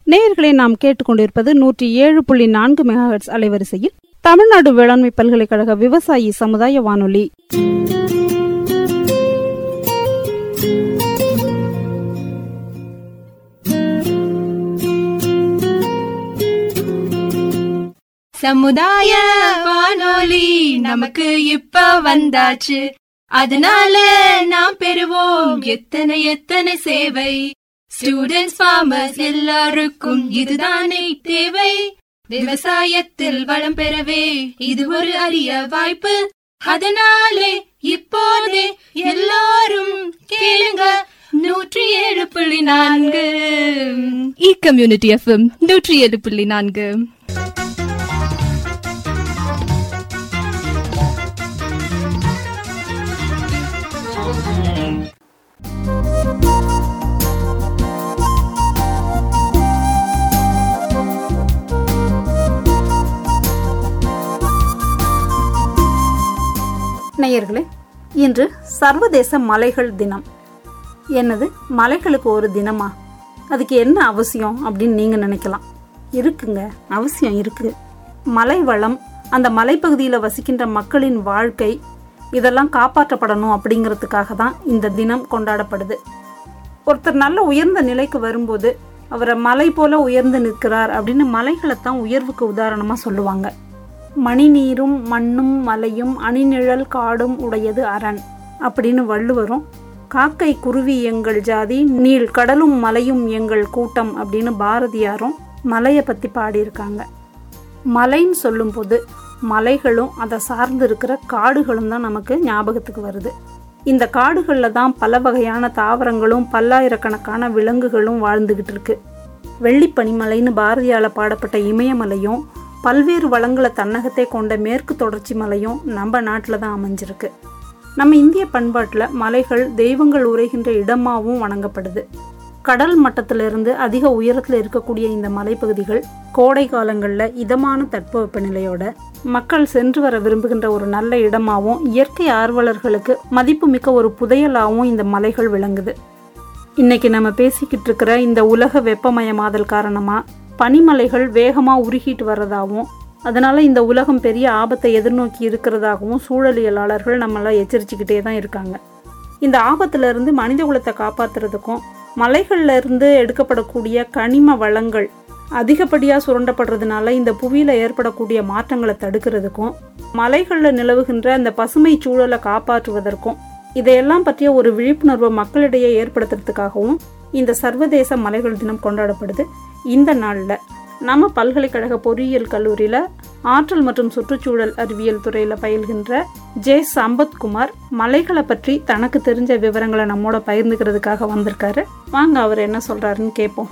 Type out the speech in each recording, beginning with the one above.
நேயர்களை நாம் கேட்டுக்கொண்டிருப்பது நூற்றி ஏழு புள்ளி நான்கு மெகாஹெட்ஸ் அலைவரிசையில் தமிழ்நாடு வேளாண்மை பல்கலைக்கழக விவசாயி சமுதாய வானொலி சமுதாய வானொலி நமக்கு இப்ப வந்தாச்சு அதனால நாம் பெறுவோம் எத்தனை எத்தனை சேவை ஸ்டூடெண்ட்ஸ் ஃபார்மர்ஸ் எல்லாருக்கும் இதுதானே தேவை விவசாயத்தில் வளம் பெறவே இது ஒரு அரிய வாய்ப்பு அதனாலே இப்போதே எல்லாரும் கேளுங்க நூற்றி ஏழு புள்ளி நான்கு இ கம்யூனிட்டி எஃப்எம் நூற்றி ஏழு புள்ளி நான்கு நேயர்களே இன்று சர்வதேச மலைகள் தினம் என்னது மலைகளுக்கு ஒரு தினமா அதுக்கு என்ன அவசியம் அப்படின்னு நீங்க நினைக்கலாம் இருக்குங்க அவசியம் இருக்கு மலை வளம் அந்த மலைப்பகுதியில் வசிக்கின்ற மக்களின் வாழ்க்கை இதெல்லாம் காப்பாற்றப்படணும் அப்படிங்கிறதுக்காக தான் இந்த தினம் கொண்டாடப்படுது ஒருத்தர் நல்ல உயர்ந்த நிலைக்கு வரும்போது அவரை மலை போல உயர்ந்து நிற்கிறார் அப்படின்னு மலைகளை தான் உயர்வுக்கு உதாரணமாக சொல்லுவாங்க மணிநீரும் மண்ணும் மலையும் அணிநிழல் காடும் உடையது அரண் அப்படின்னு வள்ளுவரும் காக்கை குருவி எங்கள் ஜாதி நீள் கடலும் மலையும் எங்கள் கூட்டம் அப்படின்னு பாரதியாரும் மலையை பற்றி பாடியிருக்காங்க மலைன்னு சொல்லும்போது மலைகளும் அதை சார்ந்து இருக்கிற காடுகளும் தான் நமக்கு ஞாபகத்துக்கு வருது இந்த காடுகளில் தான் பல வகையான தாவரங்களும் பல்லாயிரக்கணக்கான விலங்குகளும் வாழ்ந்துகிட்டு இருக்கு வெள்ளிப்பனிமலைன்னு பாரதியால் பாடப்பட்ட இமயமலையும் பல்வேறு வளங்களை தன்னகத்தை கொண்ட மேற்கு தொடர்ச்சி மலையும் நம்ம நாட்டில் தான் அமைஞ்சிருக்கு நம்ம இந்திய பண்பாட்டில் மலைகள் தெய்வங்கள் உரைகின்ற இடமாகவும் வணங்கப்படுது கடல் மட்டத்திலிருந்து அதிக உயரத்தில் இருக்கக்கூடிய இந்த மலைப்பகுதிகள் கோடை காலங்களில் இதமான தட்பவெப்பநிலையோட மக்கள் சென்று வர விரும்புகின்ற ஒரு நல்ல இடமாகவும் இயற்கை ஆர்வலர்களுக்கு மதிப்புமிக்க ஒரு புதையலாகவும் இந்த மலைகள் விளங்குது இன்னைக்கு நம்ம பேசிக்கிட்டு இருக்கிற இந்த உலக வெப்பமயமாதல் காரணமாக பனிமலைகள் வேகமாக உருகிட்டு வர்றதாகவும் அதனால இந்த உலகம் பெரிய ஆபத்தை எதிர்நோக்கி இருக்கிறதாகவும் சூழலியலாளர்கள் நம்மளை எச்சரிச்சுக்கிட்டே தான் இருக்காங்க இந்த ஆபத்திலிருந்து மனித குலத்தை காப்பாற்றுறதுக்கும் மலைகள்ல இருந்து எடுக்கப்படக்கூடிய கனிம வளங்கள் அதிகப்படியாக சுரண்டப்படுறதுனால இந்த புவியில் ஏற்படக்கூடிய மாற்றங்களை தடுக்கிறதுக்கும் மலைகளில் நிலவுகின்ற அந்த பசுமை சூழலை காப்பாற்றுவதற்கும் இதையெல்லாம் பற்றிய ஒரு விழிப்புணர்வை மக்களிடையே ஏற்படுத்துறதுக்காகவும் இந்த சர்வதேச மலைகள் தினம் கொண்டாடப்படுது இந்த நாளில் நம்ம பல்கலைக்கழக பொறியியல் கல்லூரியில் ஆற்றல் மற்றும் சுற்றுச்சூழல் அறிவியல் துறையில் பயில்கின்ற ஜே சம்பத்குமார் மலைகளை பற்றி தனக்கு தெரிஞ்ச விவரங்களை நம்மோட பகிர்ந்துக்கிறதுக்காக வந்திருக்காரு வாங்க அவர் என்ன சொல்றாருன்னு கேட்போம்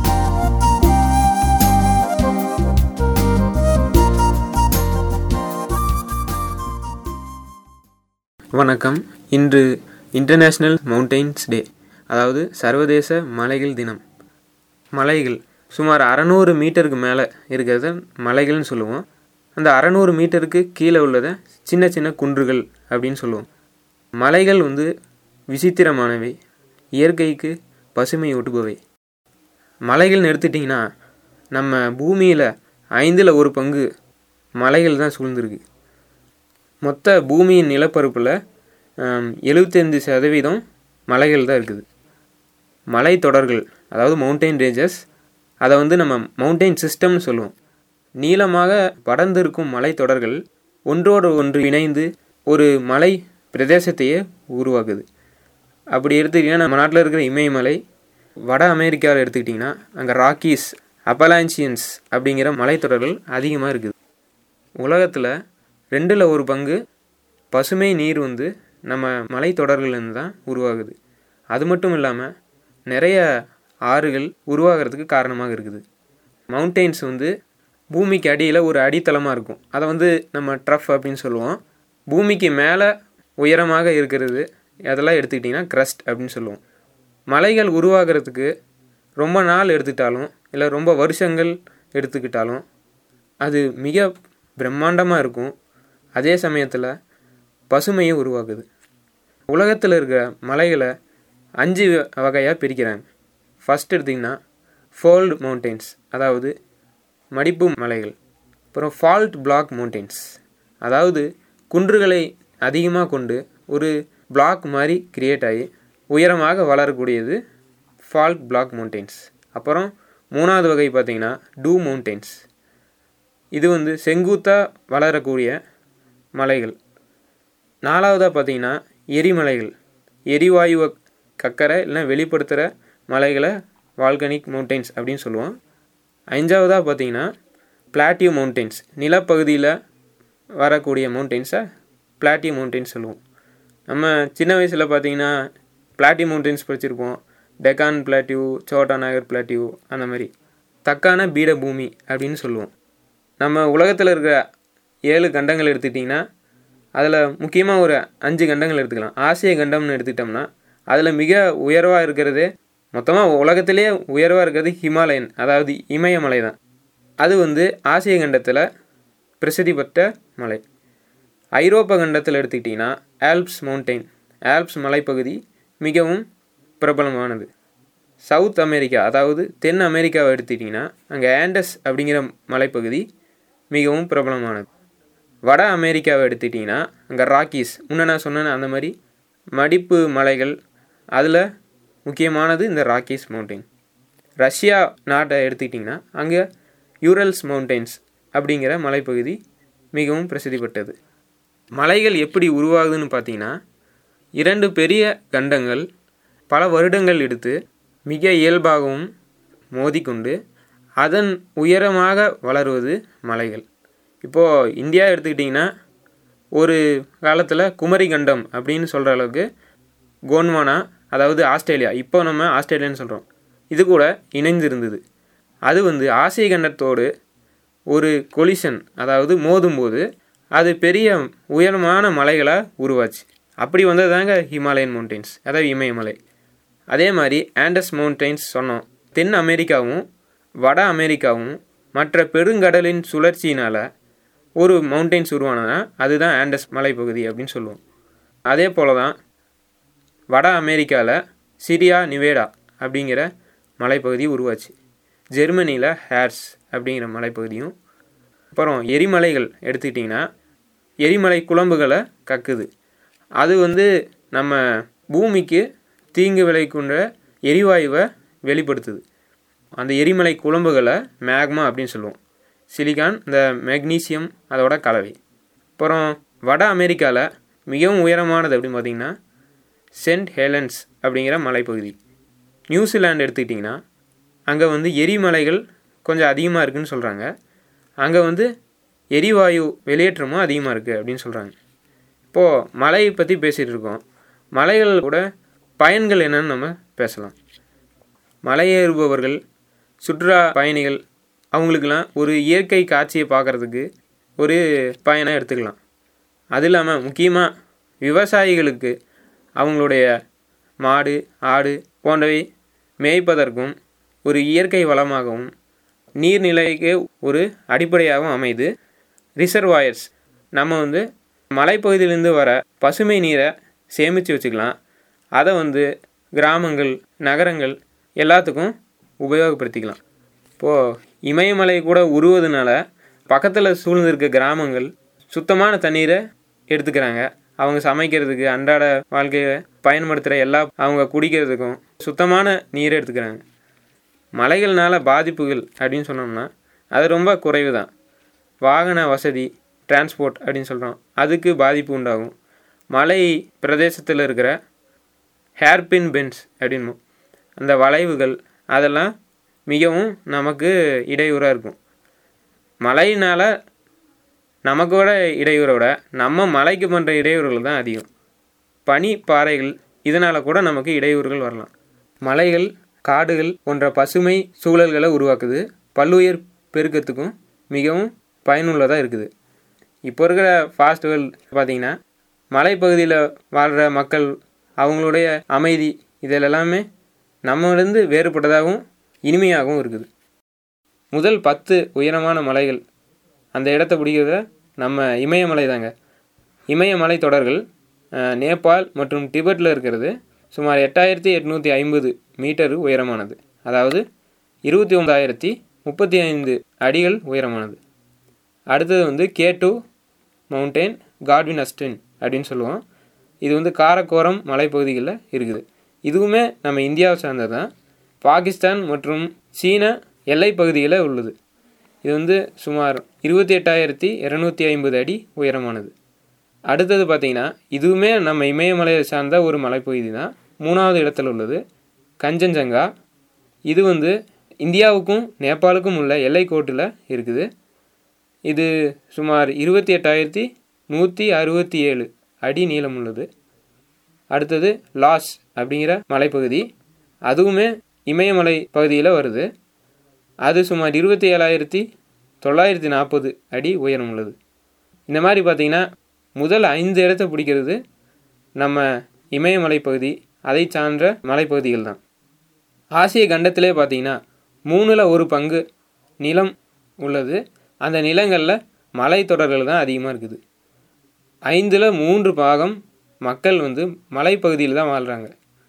வணக்கம் இன்று இன்டர்நேஷ்னல் மவுண்டெயின்ஸ் டே அதாவது சர்வதேச மலைகள் தினம் மலைகள் சுமார் அறநூறு மீட்டருக்கு மேலே இருக்கிறத மலைகள்னு சொல்லுவோம் அந்த அறநூறு மீட்டருக்கு கீழே உள்ளதை சின்ன சின்ன குன்றுகள் அப்படின்னு சொல்லுவோம் மலைகள் வந்து விசித்திரமானவை இயற்கைக்கு பசுமை ஊட்டுபவை மலைகள்னு எடுத்துட்டிங்கன்னா நம்ம பூமியில் ஐந்தில் ஒரு பங்கு மலைகள் தான் சூழ்ந்திருக்கு மொத்த பூமியின் நிலப்பரப்பில் எழுபத்தைந்து சதவீதம் மலைகள் தான் இருக்குது மலைத்தொடர்கள் அதாவது மவுண்டெயின் ரேஞ்சஸ் அதை வந்து நம்ம மவுண்டெயின் சிஸ்டம்னு சொல்லுவோம் நீளமாக படர்ந்திருக்கும் மலைத்தொடர்கள் ஒன்றோடு ஒன்று இணைந்து ஒரு மலை பிரதேசத்தையே உருவாக்குது அப்படி எடுத்துக்கிட்டிங்கன்னா நம்ம நாட்டில் இருக்கிற இமயமலை வட அமெரிக்காவில் எடுத்துக்கிட்டிங்கன்னா அங்கே ராக்கீஸ் அப்பலான்சியன்ஸ் அப்படிங்கிற மலைத்தொடர்கள் அதிகமாக இருக்குது உலகத்தில் ரெண்டில் ஒரு பங்கு பசுமை நீர் வந்து நம்ம மலைத்தொடர்கள்லேருந்து தான் உருவாகுது அது மட்டும் இல்லாமல் நிறைய ஆறுகள் உருவாகிறதுக்கு காரணமாக இருக்குது மவுண்டெயின்ஸ் வந்து பூமிக்கு அடியில் ஒரு அடித்தளமாக இருக்கும் அதை வந்து நம்ம ட்ரஃப் அப்படின்னு சொல்லுவோம் பூமிக்கு மேலே உயரமாக இருக்கிறது அதெல்லாம் எடுத்துக்கிட்டிங்கன்னா க்ரஸ்ட் அப்படின்னு சொல்லுவோம் மலைகள் உருவாகிறதுக்கு ரொம்ப நாள் எடுத்துக்கிட்டாலும் இல்லை ரொம்ப வருஷங்கள் எடுத்துக்கிட்டாலும் அது மிக பிரம்மாண்டமாக இருக்கும் அதே சமயத்தில் பசுமையை உருவாக்குது உலகத்தில் இருக்கிற மலைகளை அஞ்சு வகையாக பிரிக்கிறாங்க ஃபஸ்ட் எடுத்திங்கன்னா ஃபோல்டு மவுண்டெயின்ஸ் அதாவது மடிப்பு மலைகள் அப்புறம் ஃபால்ட் பிளாக் மவுண்டெயின்ஸ் அதாவது குன்றுகளை அதிகமாக கொண்டு ஒரு பிளாக் மாதிரி கிரியேட் ஆகி உயரமாக வளரக்கூடியது ஃபால்ட் பிளாக் மவுண்டெயின்ஸ் அப்புறம் மூணாவது வகை பார்த்திங்கன்னா டூ மவுண்டெயின்ஸ் இது வந்து செங்குத்தாக வளரக்கூடிய மலைகள் நாலாவதாக பார்த்தீங்கன்னா எரிமலைகள் எரிவாயுவை கக்கரை இல்லைன்னா வெளிப்படுத்துகிற மலைகளை வால்கனிக் மவுண்டெயின்ஸ் அப்படின்னு சொல்லுவோம் அஞ்சாவதாக பார்த்தீங்கன்னா பிளாட்டியூ மவுண்டெயின்ஸ் நிலப்பகுதியில் வரக்கூடிய மவுண்டெயின்ஸை பிளாட்டியூ மவுண்டெயின்ஸ் சொல்லுவோம் நம்ம சின்ன வயசில் பார்த்தீங்கன்னா பிளாட்டியூ மவுண்டெயின்ஸ் படிச்சிருப்போம் டெக்கான் பிளாட்டியூ சோட்டா நாகர் பிளாட்டியூ அந்த மாதிரி தக்கான பீடபூமி அப்படின்னு சொல்லுவோம் நம்ம உலகத்தில் இருக்கிற ஏழு கண்டங்கள் எடுத்துக்கிட்டிங்கன்னா அதில் முக்கியமாக ஒரு அஞ்சு கண்டங்கள் எடுத்துக்கலாம் ஆசிய கண்டம்னு எடுத்துக்கிட்டோம்னா அதில் மிக உயர்வாக இருக்கிறது மொத்தமாக உலகத்திலே உயர்வாக இருக்கிறது ஹிமாலயன் அதாவது இமயமலை தான் அது வந்து ஆசிய கண்டத்தில் பிரசித்தி பெற்ற மலை ஐரோப்பா கண்டத்தில் எடுத்துக்கிட்டிங்கன்னா ஆல்ப்ஸ் மவுண்டெயின் ஆல்ப்ஸ் மலைப்பகுதி மிகவும் பிரபலமானது சவுத் அமெரிக்கா அதாவது தென் அமெரிக்காவை எடுத்துக்கிட்டிங்கன்னா அங்கே ஆண்டஸ் அப்படிங்கிற மலைப்பகுதி மிகவும் பிரபலமானது வட அமெரிக்காவை எடுத்துக்கிட்டிங்கன்னா அங்கே ராக்கீஸ் முன்ன நான் சொன்னேன் அந்த மாதிரி மடிப்பு மலைகள் அதில் முக்கியமானது இந்த ராக்கீஸ் மவுண்டெயின் ரஷ்யா நாட்டை எடுத்துக்கிட்டிங்கன்னா அங்கே யூரல்ஸ் மவுண்டெயின்ஸ் அப்படிங்கிற மலைப்பகுதி மிகவும் பிரசித்தி பெற்றது மலைகள் எப்படி உருவாகுதுன்னு பார்த்தீங்கன்னா இரண்டு பெரிய கண்டங்கள் பல வருடங்கள் எடுத்து மிக இயல்பாகவும் மோதிக்கொண்டு அதன் உயரமாக வளருவது மலைகள் இப்போது இந்தியா எடுத்துக்கிட்டிங்கன்னா ஒரு காலத்தில் குமரி கண்டம் அப்படின்னு சொல்கிற அளவுக்கு கோன்வானா அதாவது ஆஸ்திரேலியா இப்போ நம்ம ஆஸ்திரேலியான்னு சொல்கிறோம் இது கூட இணைந்து இருந்தது அது வந்து ஆசிய கண்டத்தோடு ஒரு கொலிஷன் அதாவது மோதும்போது அது பெரிய உயரமான மலைகளாக உருவாச்சு அப்படி வந்தது தாங்க ஹிமாலயன் மவுண்டெயின்ஸ் அதாவது இமயமலை அதே மாதிரி ஆண்டஸ் மவுண்டெயின்ஸ் சொன்னோம் தென் அமெரிக்காவும் வட அமெரிக்காவும் மற்ற பெருங்கடலின் சுழற்சியினால் ஒரு மவுண்டெயின்ஸ் உருவானதுன்னா அதுதான் ஆண்டஸ் மலைப்பகுதி அப்படின்னு சொல்லுவோம் அதே போல் தான் வட அமெரிக்காவில் சிரியா நிவேடா அப்படிங்கிற மலைப்பகுதி உருவாச்சு ஜெர்மனியில் ஹேர்ஸ் அப்படிங்கிற மலைப்பகுதியும் அப்புறம் எரிமலைகள் எடுத்துக்கிட்டிங்கன்னா எரிமலை குழம்புகளை கக்குது அது வந்து நம்ம பூமிக்கு தீங்கு விளைவிக்கின்ற எரிவாயுவை வெளிப்படுத்துது அந்த எரிமலை குழம்புகளை மேக்மா அப்படின்னு சொல்லுவோம் சிலிகான் இந்த மெக்னீசியம் அதோட கலவை அப்புறம் வட அமெரிக்காவில் மிகவும் உயரமானது அப்படின்னு பார்த்தீங்கன்னா சென்ட் ஹேலன்ஸ் அப்படிங்கிற மலைப்பகுதி நியூசிலாந்து எடுத்துக்கிட்டிங்கன்னா அங்கே வந்து எரிமலைகள் கொஞ்சம் அதிகமாக இருக்குதுன்னு சொல்கிறாங்க அங்கே வந்து எரிவாயு வெளியேற்றமும் அதிகமாக இருக்குது அப்படின்னு சொல்கிறாங்க இப்போது மலையை பற்றி பேசிகிட்டு இருக்கோம் மலைகள் கூட பயன்கள் என்னன்னு நம்ம பேசலாம் மலையேறுபவர்கள் சுற்றுலா பயணிகள் அவங்களுக்கெல்லாம் ஒரு இயற்கை காட்சியை பார்க்குறதுக்கு ஒரு பயனை எடுத்துக்கலாம் அது இல்லாமல் முக்கியமாக விவசாயிகளுக்கு அவங்களுடைய மாடு ஆடு போன்றவை மேய்ப்பதற்கும் ஒரு இயற்கை வளமாகவும் நீர்நிலைக்கு ஒரு அடிப்படையாகவும் அமைது ரிசர்வாயர்ஸ் நம்ம வந்து மலைப்பகுதியிலேருந்து வர பசுமை நீரை சேமித்து வச்சுக்கலாம் அதை வந்து கிராமங்கள் நகரங்கள் எல்லாத்துக்கும் உபயோகப்படுத்திக்கலாம் இப்போது இமயமலை கூட உருவதுனால பக்கத்தில் சூழ்ந்திருக்க கிராமங்கள் சுத்தமான தண்ணீரை எடுத்துக்கிறாங்க அவங்க சமைக்கிறதுக்கு அன்றாட வாழ்க்கையை பயன்படுத்துகிற எல்லா அவங்க குடிக்கிறதுக்கும் சுத்தமான நீரை எடுத்துக்கிறாங்க மலைகள்னால பாதிப்புகள் அப்படின்னு சொன்னோம்னா அது ரொம்ப குறைவு தான் வாகன வசதி டிரான்ஸ்போர்ட் அப்படின்னு சொல்கிறோம் அதுக்கு பாதிப்பு உண்டாகும் மலை பிரதேசத்தில் இருக்கிற ஹேர்பின் பென்ஸ் அப்படின்னு அந்த வளைவுகள் அதெல்லாம் மிகவும் நமக்கு இடையூறாக இருக்கும் மழையினால் நமக்கு விட இடையூறை விட நம்ம மலைக்கு பண்ணுற இடையூறுகள் தான் அதிகம் பனி பாறைகள் இதனால் கூட நமக்கு இடையூறுகள் வரலாம் மலைகள் காடுகள் போன்ற பசுமை சூழல்களை உருவாக்குது பல்லுயிர் பெருக்கத்துக்கும் மிகவும் பயனுள்ளதாக இருக்குது இப்போ இருக்கிற ஃபாஸ்ட் வேர்ல்ட் பார்த்திங்கன்னா மலைப்பகுதியில் வாழ்கிற மக்கள் அவங்களுடைய அமைதி இதில் எல்லாமே நம்மளிருந்து வேறுபட்டதாகவும் இனிமையாகவும் இருக்குது முதல் பத்து உயரமான மலைகள் அந்த இடத்த பிடிக்கிறத நம்ம இமயமலை தாங்க இமயமலை தொடர்கள் அஹ், நேபாள் மற்றும் டிபெட்டில் இருக்கிறது சுமார் எட்டாயிரத்தி எட்நூற்றி ஐம்பது மீட்டர் உயரமானது அதாவது இருபத்தி ஒன்பதாயிரத்தி முப்பத்தி ஐந்து அடிகள் உயரமானது அடுத்தது வந்து K two mountain Godwin Austen அப்படின்னு சொல்லுவோம் இது வந்து காரக்கோரம் மலைப்பகுதிகளில் இருக்குது இதுவுமே நம்ம இந்தியாவை சார்ந்தது தான் பாகிஸ்தான் மற்றும் சீன எல்லைப் பகுதியில் உள்ளது இது வந்து சுமார் இருபத்தி எட்டாயிரத்தி இரநூத்தி ஐம்பது அடி உயரமானது அடுத்தது பார்த்திங்கன்னா இதுவுமே நம்ம இமயமலையை சார்ந்த ஒரு மலைப்பகுதி தான் மூணாவது இடத்துல உள்ளது கஞ்சன்ஜங்கா இது வந்து இந்தியாவுக்கும் நேபாளுக்கும் உள்ள எல்லைக்கோட்டில் இருக்குது இது சுமார் இருபத்தி எட்டாயிரத்தி நூற்றி அறுபத்தி ஏழு அடி நீளம் உள்ளது அடுத்தது லாஸ் அப்படிங்கிற மலைப்பகுதி அதுவுமே இமயமலை பகுதியில் வருது அது சுமார் இருபத்தி ஏழாயிரத்தி தொள்ளாயிரத்தி நாற்பது அடி உயரம் உள்ளது இந்த மாதிரி பார்த்திங்கன்னா முதல் ஐந்து இடத்த பிடிக்கிறது நம்ம இமயமலை பகுதி அதை சார்ந்த மலைப்பகுதிகள் தான் ஆசிய கண்டத்திலே பார்த்திங்கன்னா மூணில் ஒரு பங்கு நிலம் உள்ளது அந்த நிலங்களில் மலைத்தொடர்கள் தான் அதிகமாக இருக்குது ஐந்தில் மூன்று பாகம் மக்கள் வந்து மலைப்பகுதியில் தான் வாழ்கிறாங்க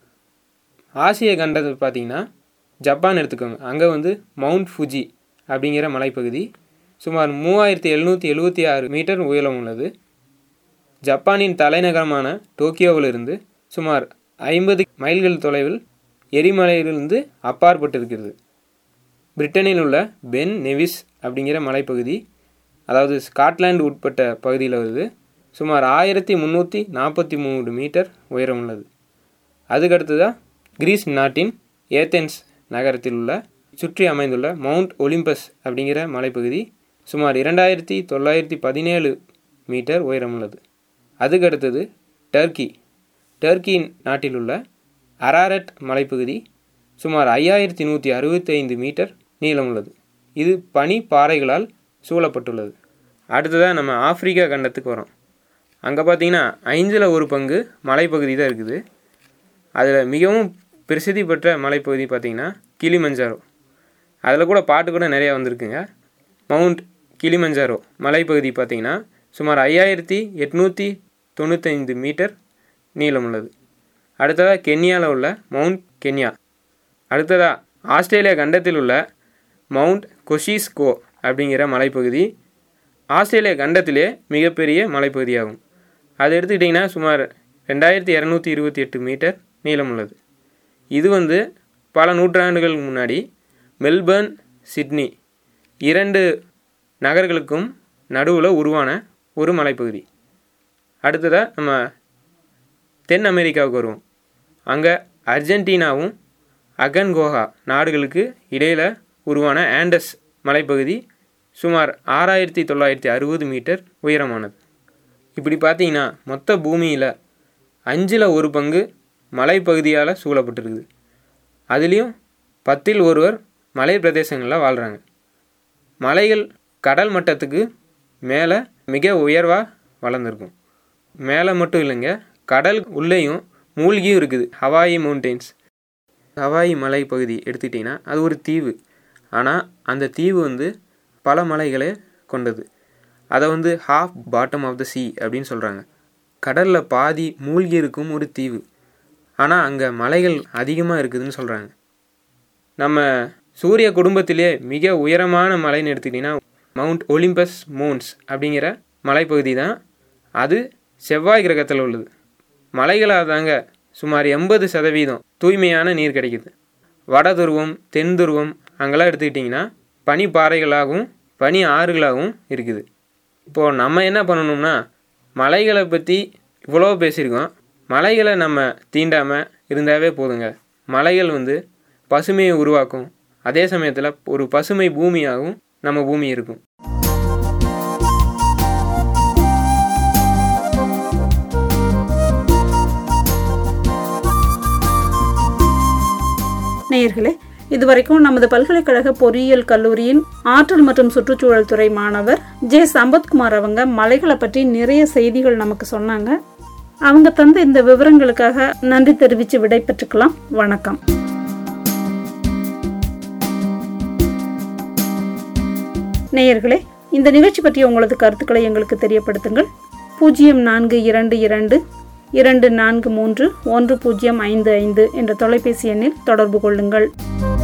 ஆசிய கண்டத்தை பார்த்திங்கன்னா ஜப்பான் எடுத்துக்கோங்க அங்கே வந்து மவுண்ட் ஃபுஜி அப்படிங்கிற மலைப்பகுதி சுமார் மூவாயிரத்தி எழுநூற்றி எழுபத்தி ஆறு மீட்டர் உயரம் உள்ளது ஜப்பானின் தலைநகரமான டோக்கியோவிலிருந்து சுமார் ஐம்பது மைல்கள் தொலைவில் எரிமலையிலிருந்து அப்பாற்பட்டு இருக்கிறது பிரிட்டனில் உள்ள பென் நெவிஸ் அப்படிங்கிற மலைப்பகுதி அதாவது ஸ்காட்லாந்து உட்பட்ட பகுதியில் வருது சுமார் ஆயிரத்தி முந்நூற்றி நாற்பத்தி மூணு மீட்டர் உயரம் உள்ளது அதுக்கடுத்ததாக கிரீஸ் நாட்டின் ஏத்தென்ஸ் நகரத்தில் உள்ள சுற்றி அமைந்துள்ள மவுண்ட் ஒலிம்பஸ் அப்படிங்கிற மலைப்பகுதி சுமார் இரண்டாயிரத்தி தொள்ளாயிரத்தி பதினேழு மீட்டர் உயரம் உள்ளது அதுக்கடுத்தது டர்க்கி டர்க்கி நாட்டில் உள்ள அராரட் மலைப்பகுதி சுமார் ஐயாயிரத்தி நூற்றி அறுபத்தைந்து மீட்டர் நீளம் உள்ளது இது பனி பாறைகளால் சூழப்பட்டுள்ளது அடுத்ததாக நம்ம ஆப்பிரிக்கா கண்டத்துக்கு வரோம் அங்கே பார்த்தீங்கன்னா ஐந்தில் ஒரு பங்கு மலைப்பகுதி தான் இருக்குது அதில் மிகவும் பிரசித்தி பெற்ற மலைப்பகுதி பார்த்திங்கன்னா கிளிமஞ்சாரோ அதில் கூட பாட்டு கூட நிறையா வந்திருக்குங்க மவுண்ட் கிளிமஞ்சாரோ மலைப்பகுதி பார்த்திங்கன்னா சுமார் ஐயாயிரத்தி எட்நூற்றி தொண்ணூத்தைந்து மீட்டர் நீளம் உள்ளது அடுத்ததாக கென்யாவில் உள்ள மவுண்ட் கென்யா அடுத்ததாக ஆஸ்திரேலியா கண்டத்தில் உள்ள மவுண்ட் கொஷிஸ்கோ அப்படிங்கிற மலைப்பகுதி ஆஸ்திரேலியா கண்டத்திலே மிகப்பெரிய மலைப்பகுதியாகும் அது எடுத்துக்கிட்டிங்கன்னா சுமார் ரெண்டாயிரத்தி இரநூத்தி இருபத்தி எட்டு மீட்டர் நீளம் உள்ளது இது வந்து பல நூற்றாண்டுகளுக்கு முன்னாடி மெல்பர்ன் சிட்னி இரண்டு நகர்களுக்கும் நடுவில் உருவான ஒரு மலைப்பகுதி அடுத்ததாக நம்ம தென் அமெரிக்காவுக்கு வருவோம் அங்கே அர்ஜென்டினாவும் அகன்கோஹா நாடுகளுக்கு இடையில் உருவான ஆண்டஸ் மலைப்பகுதி சுமார் ஆறாயிரத்தி தொள்ளாயிரத்தி அறுபது மீட்டர் உயரமானது இப்படி பார்த்தீங்கன்னா மொத்த பூமியில் அஞ்சில் ஒரு பங்கு மலைப்பகுதியால் சூழப்பட்டிருக்குது அதுலேயும் பத்தில் ஒருவர் மலை பிரதேசங்களில் வாழ்கிறாங்க மலைகள் கடல் மட்டத்துக்கு மேலே மிக உயர்வாக வளர்ந்துருக்கும் மேலே மட்டும் இல்லைங்க கடல் உள்ளேயும் மூழ்கியும் இருக்குது ஹவாயி மவுண்டெயின்ஸ் ஹவாயி மலை பகுதி எடுத்துக்கிட்டிங்கன்னா அது ஒரு தீவு ஆனால் அந்த தீவு வந்து பல மலைகளை கொண்டது அதை வந்து half bottom of the sea அப்படின்னு சொல்கிறாங்க கடலில் பாதி மூழ்கி இருக்கும் ஒரு தீவு ஆனால் அங்கே மலைகள் அதிகமாக இருக்குதுன்னு சொல்கிறாங்க நம்ம சூரிய குடும்பத்திலே மிக உயரமான மலைன்னு எடுத்துக்கிட்டிங்கன்னா மவுண்ட் ஒலிம்பஸ் மோன்ஸ் அப்படிங்கிற மலைப்பகுதி தான் அது செவ்வாய் கிரகத்தில் உள்ளது மலைகளாக தாங்க சுமார் எண்பது சதவீதம் தூய்மையான நீர் கிடைக்குது வட துருவம் தென் துருவம் அங்கெல்லாம் எடுத்துக்கிட்டிங்கன்னா பனி பாறைகளாகவும் பனி ஆறுகளாகவும் இருக்குது இப்போது நம்ம என்ன பண்ணணும்னா மலைகளை பற்றி இவ்வளோ பேசியிருக்கோம் மலைகளை நம்ம தீண்டாமல் இருந்தாவே போதுங்க மலைகள் வந்து பசுமையை உருவாக்கும் அதே சமயத்தில் ஒரு பசுமை பூமியாகவும் நம்ம பூமி இருக்கும் நேயர்களே இதுவரைக்கும் நமது பல்கலைக்கழக பொறியியல் கல்லூரியின் ஆற்றல் மற்றும் சுற்றுச்சூழல் துறை மாணவர் ஜே சம்பத்குமார் அவங்க மலைகளை பற்றி நிறைய செய்திகள் நமக்கு சொன்னாங்க அவங்க தந்த இந்த விவரங்களுக்காக நன்றி தெரிவித்து விடை பெற்றுக்கலாம் வணக்கம் நேயர்களே இந்த நிகழ்ச்சி பற்றிய உங்களது கருத்துக்களை எங்களுக்கு தெரியப்படுத்துங்கள் பூஜ்ஜியம் நான்கு இரண்டு இரண்டு இரண்டு நான்கு மூன்று ஒன்று பூஜ்ஜியம் ஐந்து ஐந்து என்ற தொலைபேசி எண்ணில் தொடர்பு கொள்ளுங்கள்